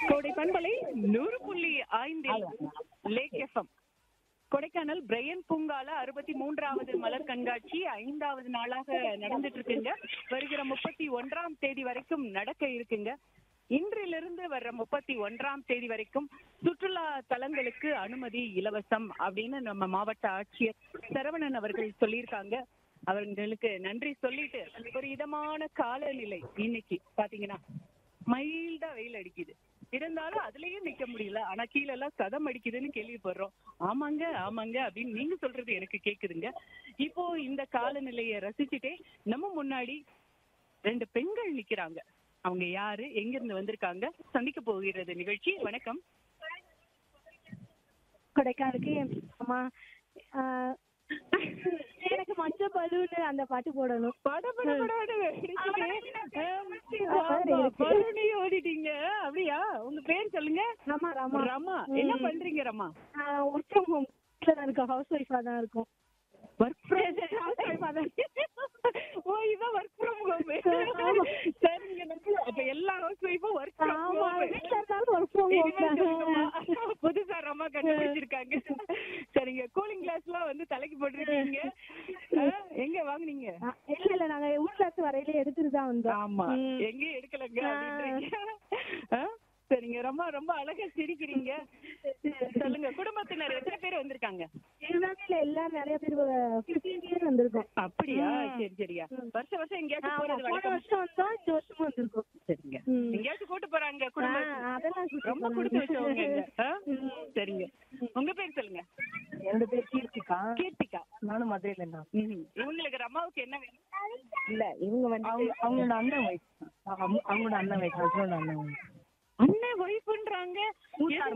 கோடை பண்பலை நூறு புள்ளி ஐந்தில் லேக் எஃப்எம் கொடைக்கானல் பிரையன் பூங்கால அறுபத்தி மூன்றாவது மலர் கண்காட்சி ஐந்தாவது நாளாக நடந்துட்டு இருக்குங்க வருகிற முப்பத்தி ஒன்றாம் தேதி வரைக்கும் நடக்க இருக்குங்க இன்றிலிருந்து வர்ற முப்பத்தி ஒன்றாம் தேதி வரைக்கும் சுற்றுலா தலங்களுக்கு அனுமதி இலவசம் அப்படின்னு நம்ம மாவட்ட ஆட்சியர் சரவணன் அவர்கள் சொல்லியிருக்காங்க அவர்களுக்கு நன்றி சொல்லிட்டு ஒரு இதமான காலநிலை இன்னைக்கு பாத்தீங்கன்னா மைல்டா வெயில் அடிக்குது இருந்தாலும் அதுலயும் நிக்க முடியல ஆனா கீழ எல்லாம் சதம் அடிக்குதுன்னு கேள்விப்படுறோம் ஆமாங்க ஆமாங்க அப்படின்னு நீங்க சொல்றது எனக்கு கேக்குதுங்க இப்போ இந்த காலநிலையை ரசிச்சுட்டே நம்ம முன்னாடி ரெண்டு பெண்கள் நிக்கிறாங்க அவங்க யாரு எங்க இருந்து வந்திருக்காங்க சந்திக்க போகிறது நிகழ்ச்சி வணக்கம் கொடைக்கானலுக்கு என் அம்மா ஆஹ், எனக்கு மச்ச பலூனு அந்த பாட்டு போடணும் பட பட படன்னு வெடிச்சுட்டு, ஆ, ஆமா, ஆமா, பலூனையும் ஓடிட்டீங்க அப்படியா உங்க பேர் சொல்லுங்க ரமா ரமா ரமா என்ன பண்றீங்க ரமா ஒர்க் ஃப்ரம் ஹோம் தான் இருக்கும் ஹவுஸ் ஒய்ஃபா தான் இருக்கும் ஒர்க் ஃப்ரம் ஓ இதான் ஒர்க் ஃப்ரம் ஹோம் சரிங்க நம்ம அப்ப எல்லா ஹவுஸ் ஒய்ஃபும் ஒர்க் ஃப்ரம் ஆமா ஹோம் வீட்டுல இருந்தாலும் ஒர்க் ஃப்ரம் ஹோம் புதுசா ரமா கண்டுபிடிச்சிருக்காங்க சரிங்க கூலிங் கிளாஸ் எல்லாம் வந்து தலைக்கு போட்டிருக்கீங்க ஆ, எங்க வாங்குனீங்க இல்ல இல்ல நாங்க ஊர்ல இருந்து வரையில எடுத்துட்டு தான் வந்தோம் ஆமா ம். எங்கேயும் எடுக்கலங்க அப்படின்றீங்க ஆ, சரிங்க ரொம்ப ரொம்ப அழகா சிரிக்கிறீங்க சொல்லுங்க குடும்பத்தினர் எத்தனை பேர் வந்திருக்காங்க எல்லாமே இல்ல எல்லாரும் நிறைய பேர் பிப்டீன் இயர் வந்திருக்கோம் அப்படியா சரி சரியா வருஷம் வருஷம் எங்கேயாச்சும் ஆமா, போறது போன வழக்கம் வருஷம் வந்தோம் இந்த வருஷமும் வந்திருக்கோம் சரிங்க ம். எங்கேயாச்சும் கூட்டு போறாங்க குடும்பம் ஆ, அதெல்லாம் கூட்டிட்டு ரொம்ப போறாங்க. கொடுத்து வச்சவங்க இங்க. ஆ? சரிங்க உங்க பேர் சொல்லுங்க என்னோட பேர் கீர்த்திகா கீர்த்திகா நானும் மதுரையில இருந்தான் ம்ஹும். இவங்களுக்கு ரமாவுக்கு என்ன வேணும் இல்ல இவங்க வந்து அவங்களோட அண்ணன் வயசு அவங்களோட அண்ணன் வயசு ஹஸ்பண்ட் அண்ணன் வயசு அண்ணன் ஒய்ஃப்ன்றாங்க